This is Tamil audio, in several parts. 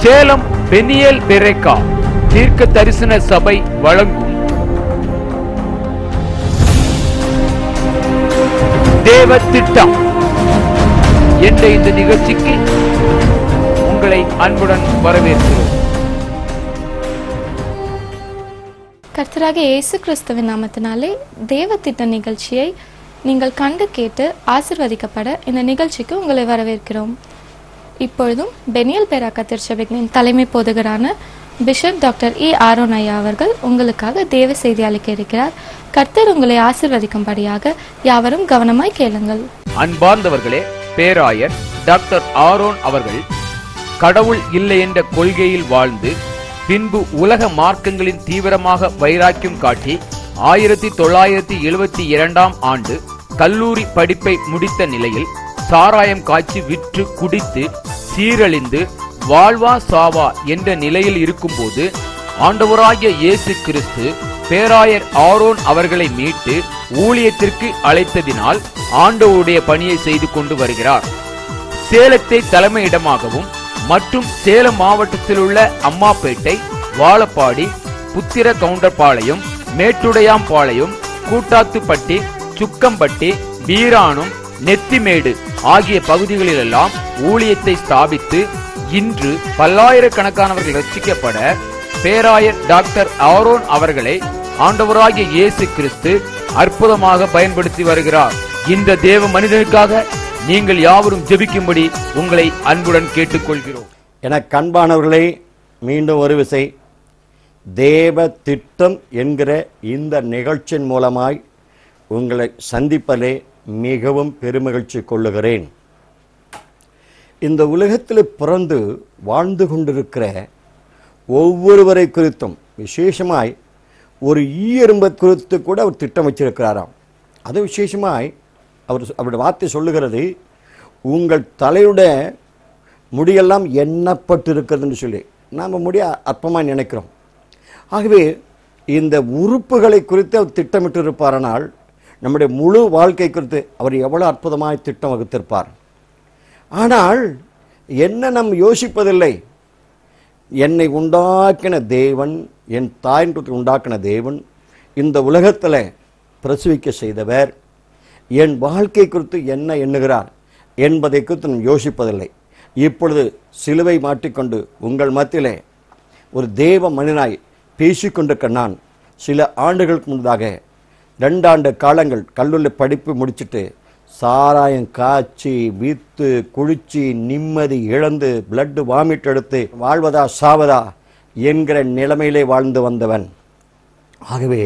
சேலம் பெனியல் பெரேக்கா தீர்க்க தரிசன சபை வழங்கும் தேவ திட்டம் என்ற இந்த நிகழ்ச்சிக்கு உங்களை அன்புடன் வரவேற்கிறோம் கர்த்தராகிய இயேசு கிறிஸ்துவின் நாமத்தினாலே தேவ திட்ட நிகழ்ச்சியை நீங்கள் கண்டு கேட்டு ஆசிர்வதிக்கப்பட இந்த நிகழ்ச்சிக்கு உங்களை வரவேற்கிறோம் இப்பொழுதும் பெனியல் பேராக்கா திருச்சபைகளின் தலைமை போதகரான பிஷப் டாக்டர் இ ஆரோன் ஐயா அவர்கள் உங்களுக்காக தேவ செய்தி அளிக்க இருக்கிறார் கர்த்தர் உங்களை ஆசிர்வதிக்கும்படியாக யாவரும் கவனமாய் கேளுங்கள் அன்பார்ந்தவர்களே பேராயர் டாக்டர் ஆரோன் அவர்கள் கடவுள் இல்லை என்ற கொள்கையில் வாழ்ந்து பின்பு உலக மார்க்கங்களின் தீவிரமாக வைராக்கியம் காட்டி ஆயிரத்தி தொள்ளாயிரத்தி எழுபத்தி இரண்டாம் ஆண்டு கல்லூரி படிப்பை முடித்த நிலையில் சாராயம் காய்ச்சி விற்று குடித்து சீரழிந்து வாழ்வா சாவா என்ற நிலையில் இருக்கும்போது ஆண்டவராகிய இயேசு கிறிஸ்து பேராயர் ஆரோன் அவர்களை மீட்டு ஊழியத்திற்கு அழைத்ததினால் ஆண்டவருடைய பணியை செய்து கொண்டு வருகிறார் சேலத்தை தலைமையிடமாகவும் மற்றும் சேலம் மாவட்டத்தில் உள்ள அம்மாப்பேட்டை வாழப்பாடி புத்திர கவுண்டர்பாளையம் மேட்டுடையாம்பாளையம் கூட்டாத்துப்பட்டி சுக்கம்பட்டி வீராணம் நெத்திமேடு ஆகிய பகுதிகளிலெல்லாம் ஊழியத்தை ஸ்தாபித்து இன்று பல்லாயிரக்கணக்கானவர்கள் ரட்சிக்கப்பட பேராயர் டாக்டர் ஆரோன் அவர்களை ஆண்டவராகிய இயேசு கிறிஸ்து அற்புதமாக பயன்படுத்தி வருகிறார் இந்த தேவ மனிதனுக்காக நீங்கள் யாவரும் ஜெபிக்கும்படி உங்களை அன்புடன் கேட்டுக்கொள்கிறோம் என கண்பானவர்களே மீண்டும் ஒரு விசை தேவ திட்டம் என்கிற இந்த நிகழ்ச்சியின் மூலமாய் உங்களை சந்திப்பதிலே மிகவும் பெருமகிழ்ச்சி கொள்ளுகிறேன் இந்த உலகத்தில் பிறந்து வாழ்ந்து கொண்டிருக்கிற ஒவ்வொருவரை குறித்தும் விசேஷமாய் ஒரு ஈயெறும்பை குறித்து கூட அவர் திட்டம் வச்சிருக்கிறாராம் அது விசேஷமாய் அவர் அவருடைய வார்த்தை சொல்லுகிறது உங்கள் தலையுடைய முடியெல்லாம் எண்ணப்பட்டிருக்கிறதுன்னு சொல்லி நாம் முடிய அற்பமாக நினைக்கிறோம் ஆகவே இந்த உறுப்புகளை குறித்து அவர் திட்டமிட்டு இருப்பாரானால் நம்முடைய முழு வாழ்க்கை குறித்து அவர் எவ்வளோ அற்புதமாய் திட்டம் வகுத்திருப்பார் ஆனால் என்ன நாம் யோசிப்பதில்லை என்னை உண்டாக்கின தேவன் என் தாயின் குறித்து உண்டாக்கின தேவன் இந்த உலகத்தில் பிரசவிக்க செய்தவர் என் வாழ்க்கை குறித்து என்ன எண்ணுகிறார் என்பதை குறித்து நான் யோசிப்பதில்லை இப்பொழுது சிலுவை மாட்டிக்கொண்டு உங்கள் மத்தியிலே ஒரு தேவ மனிதனாய் பேசிக்கொண்டிருக்க நான் சில ஆண்டுகளுக்கு முன்னதாக ரெண்டாண்டு காலங்கள் கல்லூரி படிப்பு முடிச்சிட்டு சாராயம் காய்ச்சி வித்து குளிச்சு நிம்மதி இழந்து பிளட் வாமிட் எடுத்து வாழ்வதா சாவதா என்கிற நிலைமையிலே வாழ்ந்து வந்தவன் ஆகவே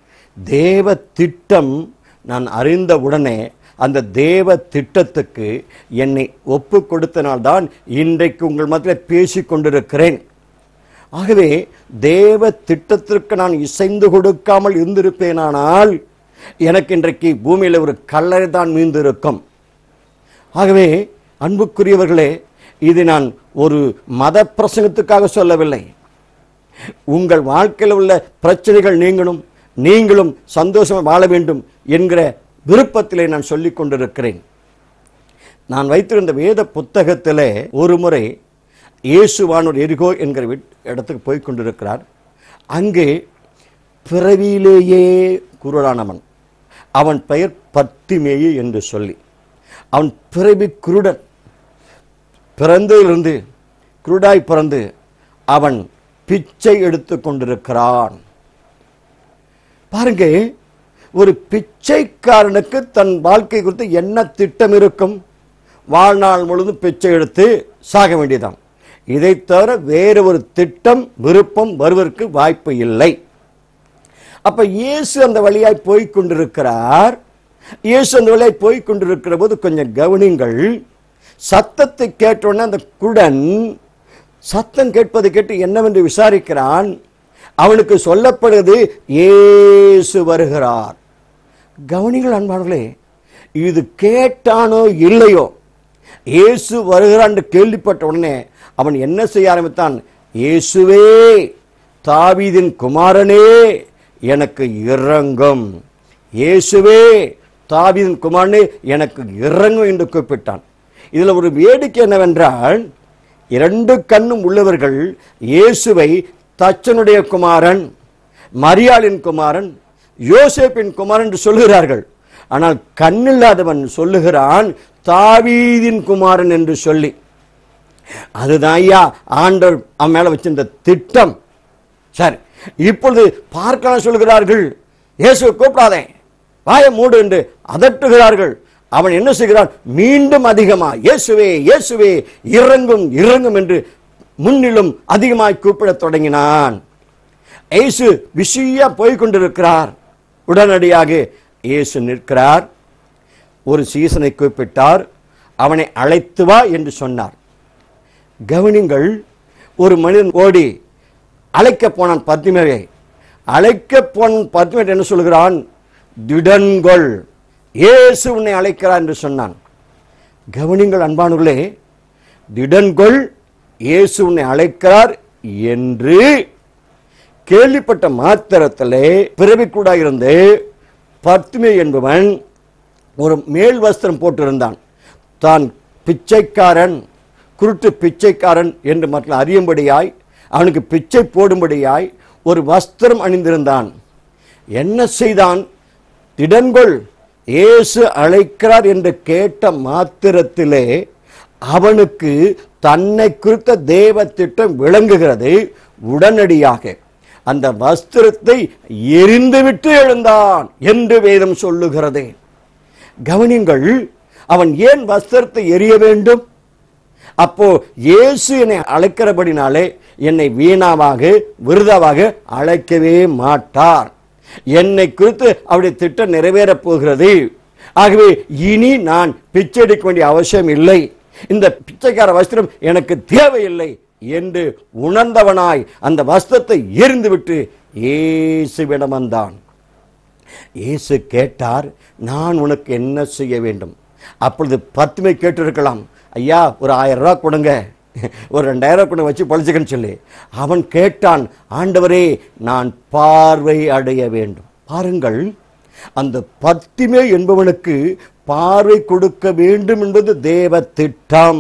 தேவ திட்டம் நான் அறிந்த உடனே அந்த தேவ திட்டத்துக்கு என்னை ஒப்பு கொடுத்தனால்தான் இன்றைக்கு உங்கள் மத்தியில் பேசிக் கொண்டிருக்கிறேன் ஆகவே தேவ திட்டத்திற்கு நான் இசைந்து கொடுக்காமல் இருந்திருப்பேனானால் எனக்கு இன்றைக்கு பூமியில் ஒரு கல்லறை தான் மீந்திருக்கும் ஆகவே அன்புக்குரியவர்களே இது நான் ஒரு மத பிரசங்கத்துக்காக சொல்லவில்லை உங்கள் வாழ்க்கையில் உள்ள பிரச்சனைகள் நீங்களும் நீங்களும் சந்தோஷமாக வாழ வேண்டும் என்கிற விருப்பத்திலே நான் சொல்லிக் கொண்டிருக்கிறேன் நான் வைத்திருந்த வேத புத்தகத்திலே ஒரு முறை இயேசுவானோர் எரிகோ என்கிற வீட்- இடத்துக்கு போய் கொண்டிருக்கிறார் அங்கே பிறவியிலேயே குருடானவன் அவன் பெயர் பத்திமேயு என்று சொல்லி அவன் பிறவி குருடன் பிறந்ததிலிருந்து குருடாய் பிறந்து அவன் பிச்சை எடுத்து கொண்டிருக்கிறான் பாருங்க ஒரு பிச்சைக்காரனுக்கு தன் வாழ்க்கை குறித்து என்ன திட்டம் இருக்கும் வாழ்நாள் முழுவதும் பிச்சை எடுத்து சாக வேண்டியதான் இதை தவிர வேறு ஒரு திட்டம் விருப்பம் வருவதற்கு வாய்ப்பு இல்லை அப்ப இயேசு அந்த வழியாய் போய் கொண்டிருக்கிறார் இயேசு அந்த வழியாய் போய் கொண்டிருக்கிற போது கொஞ்சம் கவனிங்கள் சத்தத்தை கேட்டவுடனே அந்த குடன் சத்தம் கேட்பதை கேட்டு என்னவென்று விசாரிக்கிறான் அவனுக்கு சொல்லப்படுவது இயேசு வருகிறார் கவனிகள் அன்பார்களே இது கேட்டானோ இல்லையோ இயேசு வருகிறான் என்று கேள்விப்பட்ட உடனே அவன் என்ன செய்ய ஆரம்பித்தான் இயேசுவே தாவீதின் குமாரனே எனக்கு இறங்கும் இயேசுவே தாவீதின் குமாரனே எனக்கு இறங்கும் என்று கூப்பிட்டான் இதில் ஒரு வேடிக்கை என்னவென்றால் இரண்டு கண்ணும் உள்ளவர்கள் இயேசுவை தச்சனுடைய குமாரன் மரியாளின் குமாரன் யோசேப்பின் குமாரன் என்று சொல்கிறார்கள் ஆனால் கண்ணில்லாதவன் சொல்லுகிறான் தாவீதின் குமாரன் என்று சொல்லி அதுதான் ஐயா ஆண்டவர் அவன் மேல வச்சிருந்த திட்டம் சரி இப்பொழுது பார்க்கலாம் சொல்கிறார்கள் இயேசுவை கூப்பிடாதே வாயை மூடு என்று அதட்டுகிறார்கள் அவன் என்ன செய்கிறான் மீண்டும் அதிகமா இயேசுவே இயேசுவே இறங்கும் இறங்கும் என்று முன்னிலும் அதிகமாய் கூப்பிடத் தொடங்கினான் இயேசு பிஸியா போய் கொண்டிருக்கிறார் உடனடியாக இயேசு நிற்கிறார் ஒரு சீசனை கூப்பிட்டார் அவனை அழைத்து வா என்று சொன்னார் கவனிங்கள் ஒரு மனிதன் ஓடி அழைக்க போனான் பத்திமேவை அழைக்க போன பத்திமே என்ன சொல்கிறான் திடன்கொள் இயேசு உன்னை அழைக்கிறார் என்று சொன்னான் கவனிங்கள் அன்பானுகளே திடன்கொள் இயேசு உன்னை அழைக்கிறார் என்று கேள்விப்பட்ட மாத்திரத்திலே பிறவிக்கூடாக இருந்து பத்துமே என்பவன் ஒரு மேல் வஸ்திரம் போட்டிருந்தான் தான் பிச்சைக்காரன் குருட்டு பிச்சைக்காரன் என்று மற்ற அறியும்படியாய் அவனுக்கு பிச்சை போடும்படியாய் ஒரு வஸ்திரம் அணிந்திருந்தான் என்ன செய்தான் திடன்கொள் இயேசு அழைக்கிறார் என்று கேட்ட மாத்திரத்திலே அவனுக்கு தன்னை குறித்த தேவ திட்டம் விளங்குகிறது உடனடியாக அந்த வஸ்திரத்தை எரிந்துவிட்டு எழுந்தான் என்று வேதம் சொல்லுகிறது கவனிங்கள் அவன் ஏன் வஸ்திரத்தை எரிய வேண்டும் அப்போ இயேசு என்னை அழைக்கிறபடினாலே என்னை வீணாவாக விருதாவாக அழைக்கவே மாட்டார் என்னை குறித்து அவருடைய திட்டம் நிறைவேறப் போகிறது ஆகவே இனி நான் பிச்சை எடுக்க வேண்டிய அவசியம் இல்லை இந்த பிச்சைக்கார வஸ்திரம் எனக்கு தேவையில்லை என்று உணர்ந்தவனாய் அந்த வஸ்திரத்தை எரிந்துவிட்டு இயேசுவிடம் வந்தான் இயேசு கேட்டார் நான் உனக்கு என்ன செய்ய வேண்டும் அப்பொழுது பத்துமை கேட்டிருக்கலாம் ஐயா ஒரு ஆயிரம் ரூபாய் கொடுங்க ஒரு ரெண்டாயிரம் ரூபாய் கொடுங்க வச்சு பழிச்சுக்கன்னு சொல்லி அவன் கேட்டான் ஆண்டவரே நான் பார்வை அடைய வேண்டும் பாருங்கள் அந்த பத்திமே என்பவனுக்கு பார்வை கொடுக்க வேண்டும் என்பது தேவ திட்டம்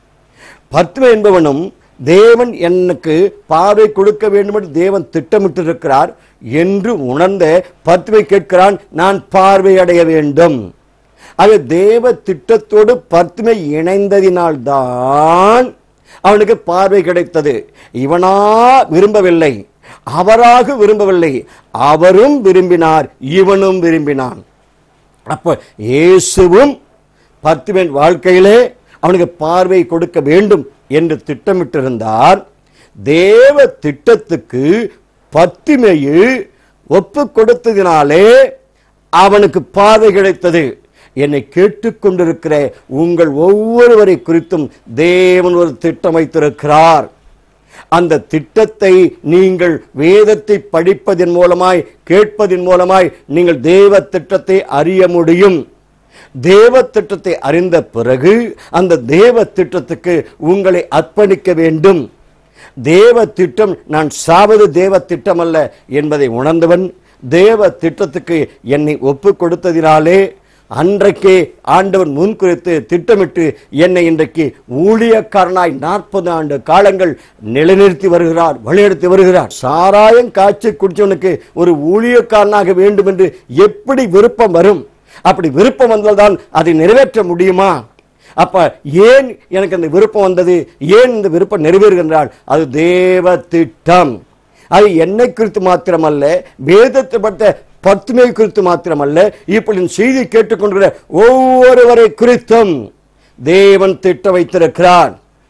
பத்ம என்பவனும் தேவன் எனக்கு பார்வை கொடுக்க வேண்டும் என்று தேவன் திட்டமிட்டிருக்கிறார் என்று உணர்ந்த பத்மை கேட்கிறான் நான் பார்வை அடைய வேண்டும் அது தேவ திட்டத்தோடு பத்மை இணைந்ததினால்தான் அவனுக்கு பார்வை கிடைத்தது இவனா விரும்பவில்லை அவராக விரும்பவில்லை அவரும் விரும்பினார் இவனும் விரும்பினான் அப்ப இயேசுவும் பத்துவன் வாழ்க்கையிலே அவனுக்கு பார்வை கொடுக்க வேண்டும் என்று திட்டமிட்டிருந்தார் தேவ திட்டத்துக்கு பத்திமையு ஒப்பு கொடுத்ததினாலே அவனுக்கு பார்வை கிடைத்தது என்னை கேட்டுக்கொண்டிருக்கிற உங்கள் ஒவ்வொருவரை குறித்தும் தேவன் ஒரு திட்டம் வைத்திருக்கிறார் அந்த திட்டத்தை நீங்கள் வேதத்தை படிப்பதன் மூலமாய் கேட்பதன் மூலமாய் நீங்கள் தேவ திட்டத்தை அறிய முடியும் தேவ திட்டத்தை அறிந்த பிறகு அந்த தேவ திட்டத்துக்கு உங்களை அர்ப்பணிக்க வேண்டும் தேவ திட்டம் நான் சாவது தேவ திட்டம் அல்ல என்பதை உணர்ந்தவன் தேவ திட்டத்துக்கு என்னை ஒப்பு கொடுத்ததினாலே அன்றைக்கே ஆண்டவன் முன்குறித்து திட்டமிட்டு என்னை இன்றைக்கு ஊழியக்காரனாய் நாற்பது ஆண்டு காலங்கள் நிலைநிறுத்தி வருகிறார் வழிநடத்தி வருகிறார் சாராயம் காய்ச்சி குடிச்சவனுக்கு ஒரு ஊழியக்காரனாக வேண்டும் என்று எப்படி விருப்பம் வரும் அப்படி விருப்பம் வந்தால்தான் அதை நிறைவேற்ற முடியுமா அப்ப ஏன் எனக்கு அந்த விருப்பம் வந்தது ஏன் இந்த விருப்பம் நிறைவேறுகின்றால் அது தேவ திட்டம் அது என்னை குறித்து மாத்திரமல்ல வேதத்தை பட்ட பத்துமை குறித்து மாத்திரமல்ல இப்படி இந்த செய்தி கேட்டுக்கொண்டிருக்கிற ஒவ்வொருவரை குறித்தும் தேவன் திட்டம் வைத்திருக்கிறார்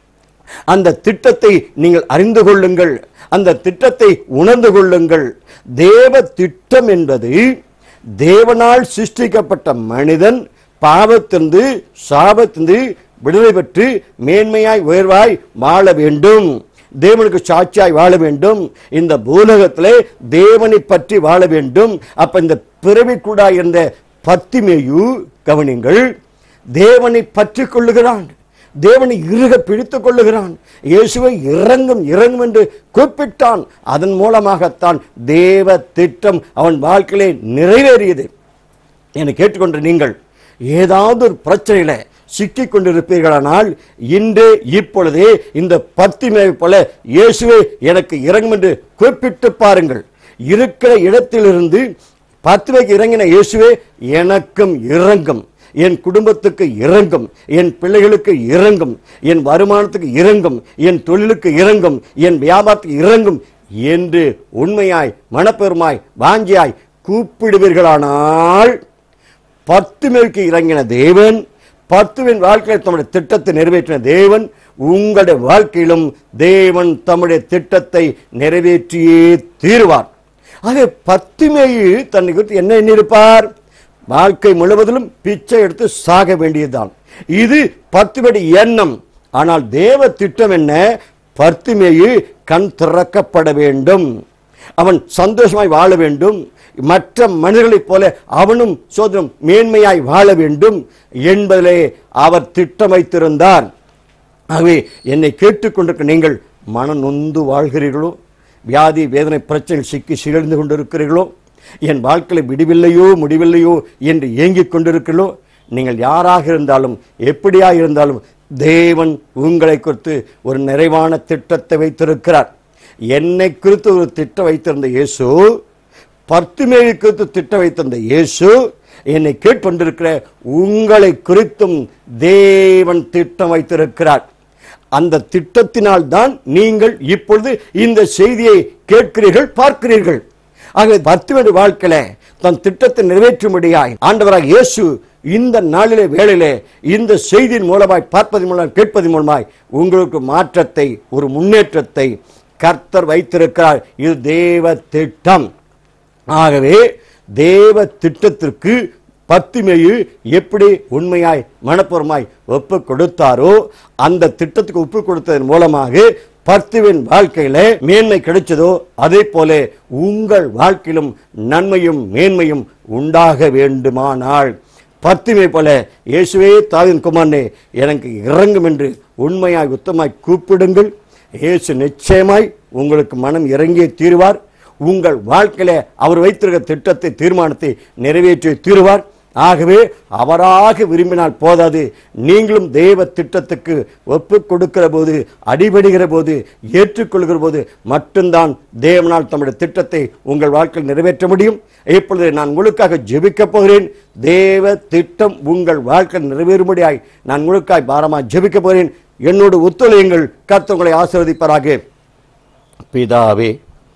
அந்த திட்டத்தை நீங்கள் அறிந்து கொள்ளுங்கள் அந்த திட்டத்தை உணர்ந்து கொள்ளுங்கள் தேவ திட்டம் என்பது தேவனால் சிருஷ்டிக்கப்பட்ட மனிதன் பாவத்திலிருந்து சாபத்திலிருந்து விடுதலை பெற்று மேன்மையாய் உயர்வாய் வாழ வேண்டும் தேவனுக்கு சாட்சியாய் வாழ வேண்டும் இந்த பூலகத்திலே தேவனை பற்றி வாழ வேண்டும் அப்ப இந்த பிறவிக்கூடா இருந்த பத்திமேயு கவனிங்கள் தேவனை பற்றி கொள்ளுகிறான் தேவனை இறுக பிடித்துக் கொள்ளுகிறான் இயேசுவை இறங்கும் இறங்கும் என்று கூப்பிட்டான் அதன் மூலமாகத்தான் தேவ திட்டம் அவன் வாழ்க்கையிலே நிறைவேறியது என்னை கேட்டுக்கொண்ட நீங்கள் ஏதாவது ஒரு பிரச்சனையில சிக்கிக் கொண்டிருப்பீர்களானால் இன்று இப்பொழுதே இந்த பத்திமை போல இயேசுவே எனக்கு இறங்கும் என்று கூப்பிட்டு பாருங்கள் இருக்கிற இடத்திலிருந்து பத்துமைக்கு இறங்கின இயேசுவே எனக்கும் இறங்கும் என் குடும்பத்துக்கு இறங்கும் என் பிள்ளைகளுக்கு இறங்கும் என் வருமானத்துக்கு இறங்கும் என் தொழிலுக்கு இறங்கும் என் வியாபாரத்துக்கு இறங்கும் என்று உண்மையாய் மனப்பெருமாய் வாஞ்சியாய் கூப்பிடுவீர்களானால் பத்துமைக்கு இறங்கின தேவன் பத்துவின் வாழ்க்கையில் தம்முடைய திட்டத்தை நிறைவேற்றின தேவன் உங்களுடைய வாழ்க்கையிலும் தேவன் தம்முடைய திட்டத்தை நிறைவேற்றியே தீருவார் ஆக பத்துமையு தன்னை குறித்து என்ன எண்ணிருப்பார் வாழ்க்கை முழுவதிலும் பிச்சை எடுத்து சாக வேண்டியதுதான் இது பத்துபடி எண்ணம் ஆனால் தேவ திட்டம் என்ன பத்துமையு கண் திறக்கப்பட வேண்டும் அவன் சந்தோஷமாய் வாழ வேண்டும் மற்ற மனிதர்களைப் போல அவனும் சோதனம் மேன்மையாய் வாழ வேண்டும் என்பதிலே அவர் திட்டம் வைத்திருந்தார் ஆகவே என்னை கேட்டுக்கொண்டிருக்க நீங்கள் மன நொந்து வாழ்கிறீர்களோ வியாதி வேதனை பிரச்சனை சிக்கி சிகழ்ந்து கொண்டிருக்கிறீர்களோ என் வாழ்க்கையில் விடிவில்லையோ முடிவில்லையோ என்று ஏங்கிக் கொண்டிருக்கிறீர்களோ நீங்கள் யாராக இருந்தாலும் எப்படியாக இருந்தாலும் தேவன் உங்களை குறித்து ஒரு நிறைவான திட்டத்தை வைத்திருக்கிறார் என்னை குறித்து ஒரு திட்டம் வைத்திருந்த இயேசு பத்துமேழு குறித்து திட்டம் வைத்திருந்த இயேசு என்னை கேட்டுக்கொண்டிருக்கிற உங்களை குறித்தும் தேவன் திட்டம் வைத்திருக்கிறார் அந்த திட்டத்தினால் தான் நீங்கள் இப்பொழுது இந்த செய்தியை கேட்கிறீர்கள் பார்க்கிறீர்கள் ஆகவே பத்துவேடு வாழ்க்கையில தன் திட்டத்தை நிறைவேற்றும்படியாய் ஆண்டவராக இயேசு இந்த நாளிலே வேளையிலே இந்த செய்தியின் மூலமாய் பார்ப்பதன் மூலம் கேட்பதன் மூலமாய் உங்களுக்கு மாற்றத்தை ஒரு முன்னேற்றத்தை கர்த்தர் வைத்திருக்கிறார் இது தேவ திட்டம் ஆகவே தேவ திட்டத்திற்கு பத்திமையு எப்படி உண்மையாய் மனப்பூர்வமாய் ஒப்பு கொடுத்தாரோ அந்த திட்டத்துக்கு ஒப்பு கொடுத்ததன் மூலமாக பத்துவின் வாழ்க்கையில மேன்மை கிடைச்சதோ அதே போல உங்கள் வாழ்க்கையிலும் நன்மையும் மேன்மையும் உண்டாக வேண்டுமானால் பத்துமை போல இயேசுவே தாவின் குமாரனே எனக்கு இறங்கும் என்று உண்மையாய் உத்தமாய் கூப்பிடுங்கள் இயேசு நிச்சயமாய் உங்களுக்கு மனம் இறங்கியே தீருவார் உங்கள் வாழ்க்கையில அவர் வைத்திருக்க திட்டத்தை தீர்மானத்தை நிறைவேற்றி தீருவார் ஆகவே அவராக விரும்பினால் போதாது நீங்களும் தெய்வ திட்டத்துக்கு ஒப்பு கொடுக்கிற போது அடிபடுகிற போது ஏற்றுக்கொள்கிற போது மட்டும்தான் தேவனால் தம்முடைய திட்டத்தை உங்கள் வாழ்க்கையில் நிறைவேற்ற முடியும் இப்பொழுது நான் உங்களுக்காக ஜெபிக்கப் போகிறேன் தேவ திட்டம் உங்கள் வாழ்க்கையில் நிறைவேறும்படியாய் நான் உங்களுக்காய் பாரமாய் ஜெபிக்கப் போகிறேன் என்னோடு ஒத்துழையுங்கள் கர்த்தவங்களை ஆசீர்வதிப்பாராக பிதாவே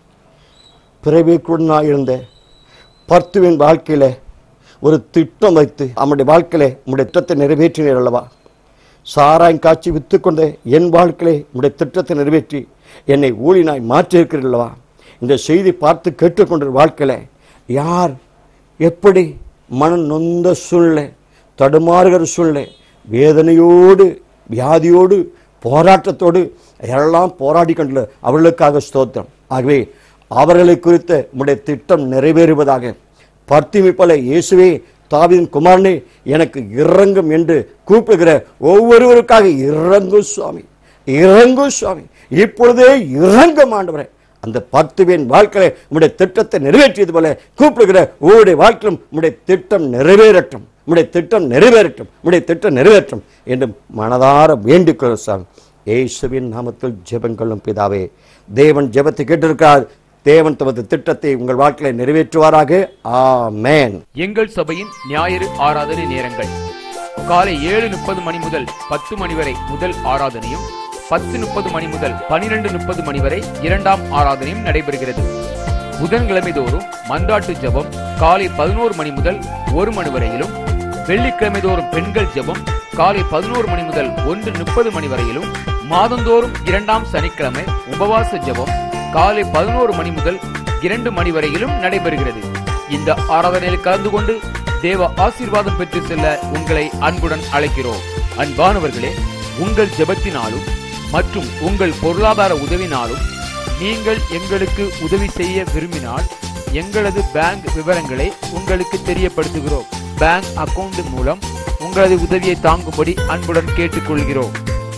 பிறவிக்குடனாக இருந்த பர்த்துவின் வாழ்க்கையில ஒரு திட்டம் வைத்து அவனுடைய வாழ்க்கையில உம்முடைய திட்டத்தை நிறைவேற்றினீர் அல்லவா சாராயம் காட்சி வித்துக்கொண்ட என் வாழ்க்கையிலே உம்முடைய திட்டத்தை நிறைவேற்றி என்னை ஊழினாய் மாற்றியிருக்கிறீர் அல்லவா இந்த செய்தி பார்த்து கேட்டுக்கொண்ட வாழ்க்கையில யார் எப்படி மனம் நொந்த சூழ்நிலை தடுமாறுகிற சூழ்நிலை வேதனையோடு வியாதியோடு போராட்டத்தோடு எல்லாம் போராடி கொண்டுள்ள அவர்களுக்காக ஸ்தோத்திரம் ஆகவே அவர்களை குறித்த உம்முடைய திட்டம் நிறைவேறுவதாக பர்த்திமி போல இயேசுவே தாவின் குமாரனே எனக்கு இறங்கும் என்று கூப்பிடுகிற ஒவ்வொருவருக்காக இறங்கும் சுவாமி இறங்கும் சுவாமி இப்பொழுதே இறங்கும் ஆண்டவரே அந்த பத்துவின் வாழ்க்கையை உம்முடைய திட்டத்தை நிறைவேற்றியது போல கூப்பிடுகிற ஒவ்வொருடைய வாழ்க்கையிலும் உம்முடைய திட்டம் நிறைவேறட்டும் உம்முடைய திட்டம் நிறைவேறட்டும் உம்முடைய திட்டம் நிறைவேற்றும் என்று மனதார வேண்டிக் கொள்ளும் சாமி இயேசுவின் நாமத்தில் ஜெபங்களும் பிதாவே தேவன் ஜெபத்தை கேட்டிருக்கிறார் தேவன் தமது திட்டத்தை உங்கள் வாழ்க்கையில நிறைவேற்றுவாராக ஆமென் எங்கள் சபையின் ஞாயிறு ஆராதனை நேரங்கள் காலை ஏழு முப்பது மணி முதல் பத்து மணி வரை முதல் ஆராதனையும் பத்து முப்பது மணி முதல் பனிரெண்டு முப்பது மணி வரை இரண்டாம் ஆராதனையும் நடைபெறுகிறது புதன்கிழமை தோறும் மன்றாட்டு ஜெபம் காலை பதினோரு மணி முதல் ஒரு மணி வரையிலும் வெள்ளிக்கிழமை தோறும் பெண்கள் ஜெபம் காலை பதினோரு மணி முதல் ஒன்று முப்பது மணி வரையிலும் மாதந்தோறும் இரண்டாம் சனிக்கிழமை உபவாச ஜெபம் காலை பதினோரு மணி முதல் இரண்டு மணி வரையிலும் நடைபெறுகிறது இந்த ஆராதனையில் கலந்து கொண்டு தேவ ஆசீர்வாதம் பெற்று செல்ல உங்களை அன்புடன் அழைக்கிறோம் அன்பானவர்களே உங்கள் ஜெபத்தினாலும் மற்றும் உங்கள் பொருளாதார உதவினாலும் நீங்கள் எங்களுக்கு உதவி செய்ய விரும்பினால் எங்களது பேங்க் விவரங்களை உங்களுக்கு தெரியப்படுத்துகிறோம் பேங்க் அக்கவுண்ட் மூலம் உங்களது உதவியை தாங்கும்படி அன்புடன் கேட்டுக்கொள்கிறோம்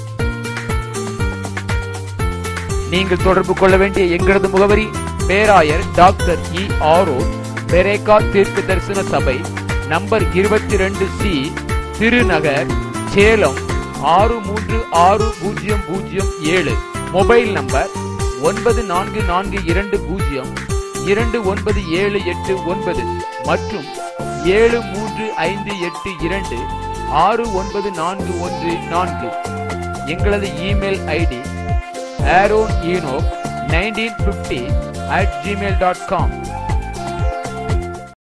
நீங்கள் தொடர்பு கொள்ள வேண்டிய எங்களது முகவரி பேராயர் டாக்டர் இ ஆரோ பெரேகா தீர்க்க தரிசன சபை நம்பர் இருபத்தி ரெண்டு சி திருநகர் சேலம் ஆறு மூன்று ஆறு பூஜ்ஜியம் பூஜ்ஜியம் ஏழு மொபைல் நம்பர் ஒன்பது நான்கு நான்கு இரண்டு பூஜ்ஜியம் இரண்டு ஒன்பது ஏழு எட்டு ஒன்பது மற்றும் ஏழு மூன்று ஐந்து எட்டு இரண்டு ஆறு ஒன்பது நான்கு ஒன்று நான்கு எங்களது email ID Aaron Eno nineteen fifty at Gmail dot com